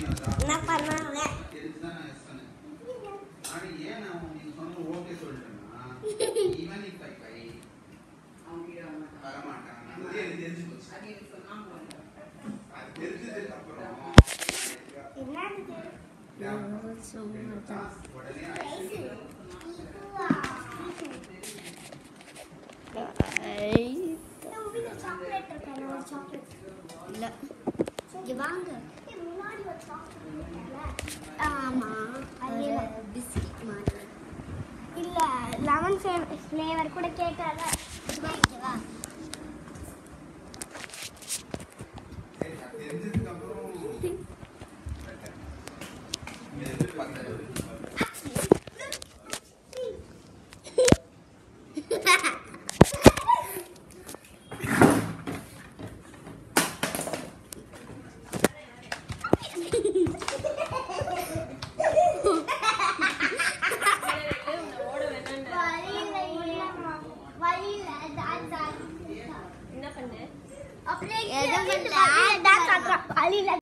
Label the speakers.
Speaker 1: என்ன பண்ணாங்க
Speaker 2: தெரிஞ்சுதான் நான் எஸ் சொன்னேன். ஆனா ஏன் நான் நீங்க சொன்னது okay சொல்லிட்டேன்னா, even if I buy, வரமாட்டாங்க. அது எனக்கு தெரிஞ்சு போச்சு. அது தெரிஞ்சதுக்கு அப்புறம்
Speaker 1: என்னது
Speaker 2: உடனே ஐஸ்
Speaker 1: சாக்லேட் இருக்கா ஒரு சாக்லேட்
Speaker 3: இல்ல இங்க வாங்க
Speaker 1: ஏய், முன்னாடி ஒரு சாக்லேட் இருக்குல்ல ஆமா அது
Speaker 3: ஒரு பிஸ்கட் மாதிரி
Speaker 1: இல்ல லெமன் ஃப்ளேவர் கூட கேட்காத
Speaker 3: இங்க வா
Speaker 2: சரி, அது தெரிஞ்சதுக்கு அப்புறம் இங்க இருந்து பக்கத்துல
Speaker 1: வழியில இல்லம்மா வழியில டான்ஸ் ஆடி
Speaker 4: என்ன பண்ண
Speaker 1: அப்படியே
Speaker 3: எதுவும்
Speaker 1: கீழே
Speaker 3: இல்ல.
Speaker 1: டான்ஸ் ஆடுறா வழியில